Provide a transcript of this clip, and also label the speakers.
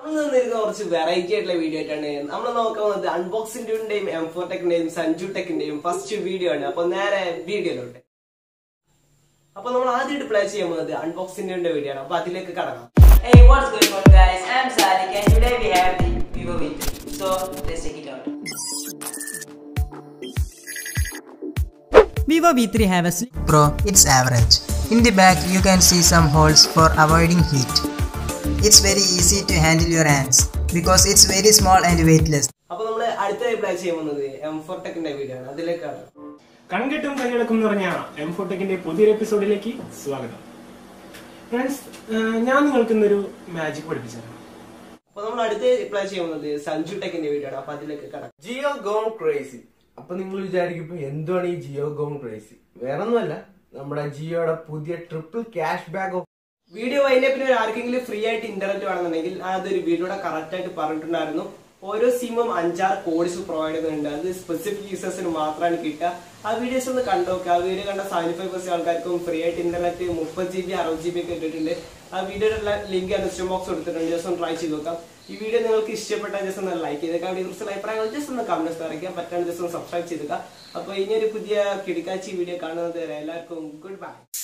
Speaker 1: നമ്മൾ നിന്നിരുന്ന കുറച്ച് വെറൈറ്റി ആയിട്ടുള്ള വീഡിയോ ആയിട്ടാണ് നമ്മൾ നോക്കാൻ പോകുന്നത് അൺബോക്സിന്റെയും എം ഫോർ ടെക്കിന്റെയും സഞ്ജു ടെക്കിന്റെയും ഫസ്റ്റ് വീഡിയോ ആണ് അപ്പൊ നേരെ വീഡിയോയിലോട്ട് അപ്പൊ നമ്മൾ ആദ്യമായിട്ട് പ്ലേ ചെയ്യാൻ പോകുന്നത് അൺബോക്സിന്റെ വീഡിയോ ആണ് അപ്പൊ അതിലേക്ക് കടക്കാം
Speaker 2: Hey, what's going on, guys? I'm Sadiq, and today we have the Vivo V3. So let's check it out.
Speaker 3: Vivo V3 have a slim
Speaker 4: Pro, it's average. In the back, you can see some holes for avoiding heat. It's very easy to handle your hands because it's very small and weightless.
Speaker 1: അപ്പൊ നമ്മൾ അടുത്തതായി play ചെയ്യാൻ പോകുന്നത് M four ടെക്കിന്റെ video ആണ് അതിലേക്ക് കടക്കാം
Speaker 5: കൺകെട്ടും കൈയടക്കും എന്ന് പറഞ്ഞ എം ഫോട്ടെക്കിന്റെ പുതിയൊരു എപ്പിസോഡിലേക്ക് സ്വാഗതം ഫ്രണ്ട്സ് ഞാൻ നിങ്ങൾക്ക് ഇന്നൊരു മാജിക് പഠിപ്പിച്ചു തരാം
Speaker 1: അപ്പൊ നമ്മൾ അടുത്ത് പ്ലേ ചെയ്യാൻ പോകുന്നത് സഞ്ജു ടെക്കിന്റെ വീഡിയോ ആണ് അപ്പൊ അതിലേക്ക് കടക്കാം
Speaker 6: ജിയോ ഗോൺ ക്രേസി അപ്പൊ നിങ്ങൾ വിചാരിക്കും ഇപ്പൊ എന്തുവാണ് ഈ ജിയോ ഗോൺ ക്രേസി വേറെ ഒന്നുമല്ല നമ്മുടെ ജിയോയുടെ പുതിയ ട്രിപ്പിൾ ക്യാഷ് ബാക്ക്
Speaker 1: വീഡിയോ വൈൻഡപ്പിന് ആർക്കെങ്കിലും ഫ്രീ ആയിട്ട് ഇന്റർനെറ്റ് വേണമെന്നുണ്ടെങ്കിൽ അതൊരു വീഡിയോയുടെ കറക്റ്റ് ആയിട്ട് പറഞ്ഞിട്ടുണ്ടായിരുന്നു ഓരോ സിമ്മും അഞ്ചാറ് കോഡ്സ് പ്രൊവൈഡ് ചെയ്യുന്നുണ്ട് അത് സ്പെസിഫിക് യൂസേഴ്സിന് മാത്രമാണ് കിട്ടുക ആ വീഡിയോസ് ഒന്ന് കണ്ടോക്കുക ആ വീഡിയോ കണ്ട സെവന്റി ഫൈവ് പെർസെന്റ് ആൾക്കാർക്കും ഫ്രീ ആയിട്ട് ഇന്റർനെറ്റ് മുപ്പത് ജി ബി അറുപത് ജി ബി ഒക്കെ ഇട്ടിട്ടുണ്ട് ആ വീഡിയോയുടെ ലിങ്ക് ഡിസ്ക്രിപ്ഷൻ ബോക്സ് കൊടുത്തിട്ടുണ്ട് ജസ്റ്റ് ഒന്ന് ട്രൈ ചെയ്ത് നോക്കാം ഈ വീഡിയോ നിങ്ങൾക്ക് ഇഷ്ടപ്പെട്ടാൽ ജസ്റ്റ് ഒന്ന് ലൈക്ക് ചെയ്തേക്കാം അവിടെ കുറിച്ചുള്ള അഭിപ്രായങ്ങൾ ജസ്റ്റ് ഒന്ന് കമന്റ്സ് അറിയിക്കാം പറ്റാണ്ട് ജസ്റ്റ് ഒന്ന് സബ്സ്ക്രൈബ് ചെയ്തേക്കാം അപ്പൊ ഇനി ഒരു പുതിയ കിടക്കാച്ചി വീഡിയോ കാണുന്നത് വരെ എല്ലാവർക്കും ഗുഡ് ബൈ